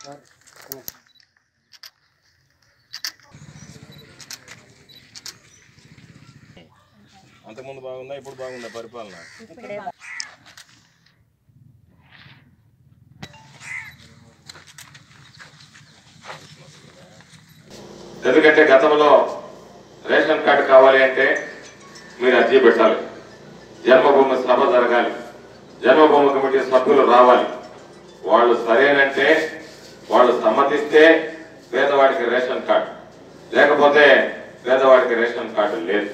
అంతకుముందు బాగుందా ఇప్పుడు బాగుందా పరిపాలన ఎందుకంటే గతంలో రేషన్ కార్డు కావాలి అంటే మీరు అర్జీ పెట్టాలి జన్మభూమి సభ జరగాలి జన్మభూమి కమిటీ సభ్యులు రావాలి వాళ్ళు సరేనంటే వాళ్ళు సమ్మతిస్తే పేదవాడికి రేషన్ కార్డు లేకపోతే పేదవాడికి రేషన్ కార్డు లేదు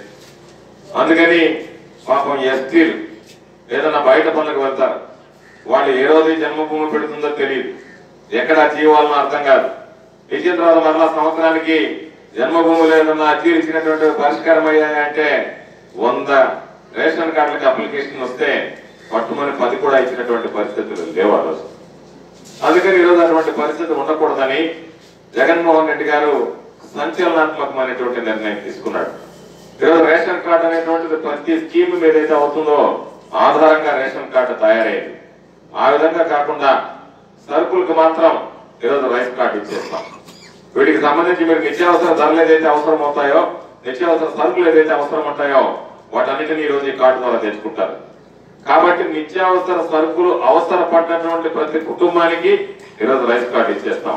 అందుకని పాపం ఎస్టీలు ఏదైనా బయట పనులకు వెళ్తారు వాళ్ళు ఏ రోజు ఈ జన్మభూమి పెడుతుందో తెలియదు ఎక్కడ జీవాలను అర్థం కాదు ఇచ్చిన తర్వాత మరలా సంవత్సరానికి జన్మభూములు ఏదన్నా అర్జీలు ఇచ్చినటువంటి పరిష్కారం అయ్యాయంటే వంద రేషన్ కార్డులకు అప్లికేషన్ వస్తే పట్టుమని పది కూడా ఇచ్చినటువంటి పరిస్థితులు లేవు ఆ రోజు అందుకని ఈరోజు అటువంటి పరిస్థితి ఉండకూడదని జగన్మోహన్ రెడ్డి గారు సంచలనాత్మకమైనటువంటి నిర్ణయం తీసుకున్నాడు ఈరోజు రేషన్ కార్డు అనేటువంటిది ప్రతి స్కీమ్ ఏదైతే అవుతుందో ఆధారంగా రేషన్ కార్డు తయారైంది ఆ విధంగా కాకుండా సరుకులకు మాత్రం ఈరోజు రైస్ కార్డు ఇచ్చేస్తాం వీటికి సంబంధించి మీరు నిత్యావసర ధరలు ఏదైతే అవసరం అవుతాయో నిత్యావసర సరుకులు ఏదైతే అవసరం ఉంటాయో వాటన్నిటిని ఈ రోజు ఈ కార్డు ద్వారా తెచ్చుకుంటారు కాబట్టి నిత్యావసర సరుకులు అవసరపడినటువంటి ప్రతి కుటుంబానికి ఈరోజు రైస్ కార్డు ఇచ్చేస్తాం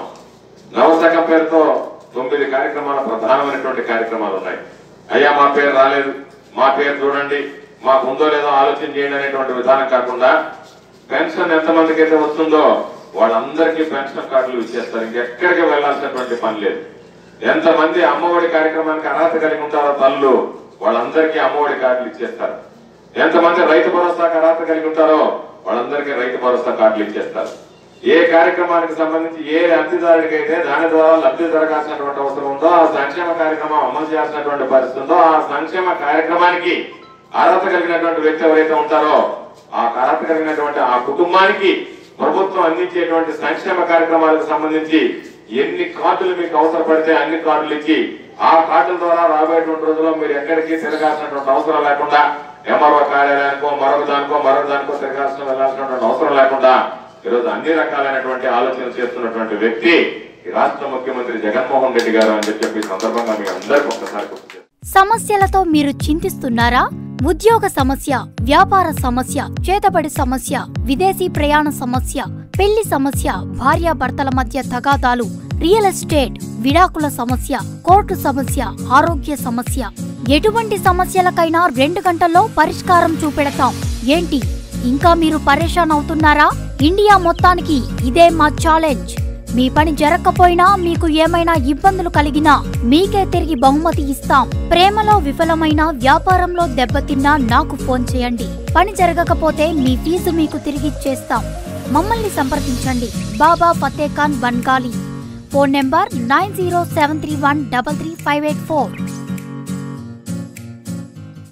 నవశకం పేరుతో తొమ్మిది కార్యక్రమాలు ప్రధానమైనటువంటి కార్యక్రమాలు ఉన్నాయి అయ్యా మా పేరు రాలేదు మా పేరు చూడండి మాకు ఉందో లేదో ఆలోచన చేయండి అనేటువంటి విధానం కాకుండా పెన్షన్ ఎంతమందికి అయితే వస్తుందో వాళ్ళందరికీ పెన్షన్ కార్డులు ఇచ్చేస్తారు ఇంకెక్కడికి వెళ్లాల్సినటువంటి పని లేదు ఎంతమంది అమ్మఒడి కార్యక్రమానికి అర్హత కలిగి ఉంటారో తల్లు వాళ్ళందరికీ అమ్మఒడి కార్డులు ఇచ్చేస్తారు ఎంతమంది రైతు భరోసాకు అర్హత కలిగి ఉంటారో వాళ్ళందరికీ రైతు భరోసా కార్డులు ఇచ్చేస్తారు ఏ కార్యక్రమానికి సంబంధించి ఏ లబ్ధిదారుడికి అయితే దాని ద్వారా లబ్ధి జరగాల్సినటువంటి అవసరం ఉందో ఆ సంక్షేమ కార్యక్రమం అమలు చేయాల్సినటువంటి పరిస్థితి ఉందో ఆ సంక్షేమ కార్యక్రమానికి అర్హత కలిగినటువంటి వ్యక్తి ఎవరైతే ఉంటారో ఆ అర్హత కలిగినటువంటి ఆ కుటుంబానికి ప్రభుత్వం అందించేటువంటి సంక్షేమ కార్యక్రమాలకు సంబంధించి ఎన్ని కార్డులు మీకు అవసరపడితే అన్ని కార్డులు ఇచ్చి ఆ కార్డుల ద్వారా రాబోయేటువంటి రోజుల్లో మీరు ఎక్కడికి తిరగాల్సినటువంటి అవసరం లేకుండా ఎంఆర్ఓ కార్యాలయానికో మరొక దానికో మరొక దానికో తిరగాల్సిన వెళ్ళాల్సినటువంటి అవసరం లేకుండా ఈరోజు అన్ని రకాలైనటువంటి ఆలోచనలు చేస్తున్నటువంటి వ్యక్తి ఈ రాష్ట్ర ముఖ్యమంత్రి జగన్మోహన్ రెడ్డి గారు అని చెప్పి ఈ సందర్భంగా మీ అందరికీ ఒక్కసారి గుర్తు చేస్తున్నాను. సమస్యలతో మీరు చింతిస్తున్నారా ఉద్యోగ సమస్య వ్యాపార సమస్య చేతబడి సమస్య విదేశీ ప్రయాణ సమస్య పెళ్లి సమస్య భార్యాభర్తల మధ్య తగాదాలు రియల్ ఎస్టేట్ విడాకుల సమస్య కోర్టు సమస్య ఆరోగ్య సమస్య ఎటువంటి సమస్యలకైనా రెండు గంటల్లో పరిష్కారం చూపెడతాం ఏంటి ఇంకా మీరు పరేషాన్ అవుతున్నారా ఇండియా మొత్తానికి ఇదే మా ఛాలెంజ్ మీ పని జరగకపోయినా మీకు ఏమైనా ఇబ్బందులు కలిగినా మీకే తిరిగి బహుమతి ఇస్తాం ప్రేమలో విఫలమైన వ్యాపారంలో దెబ్బతిన్నా నాకు ఫోన్ చేయండి పని జరగకపోతే మీ ఫీజు మీకు తిరిగిచ్చేస్తాం మమ్మల్ని సంప్రదించండి Baba Fateh Khan Bangali phone number nine zero seven three one double three five eight four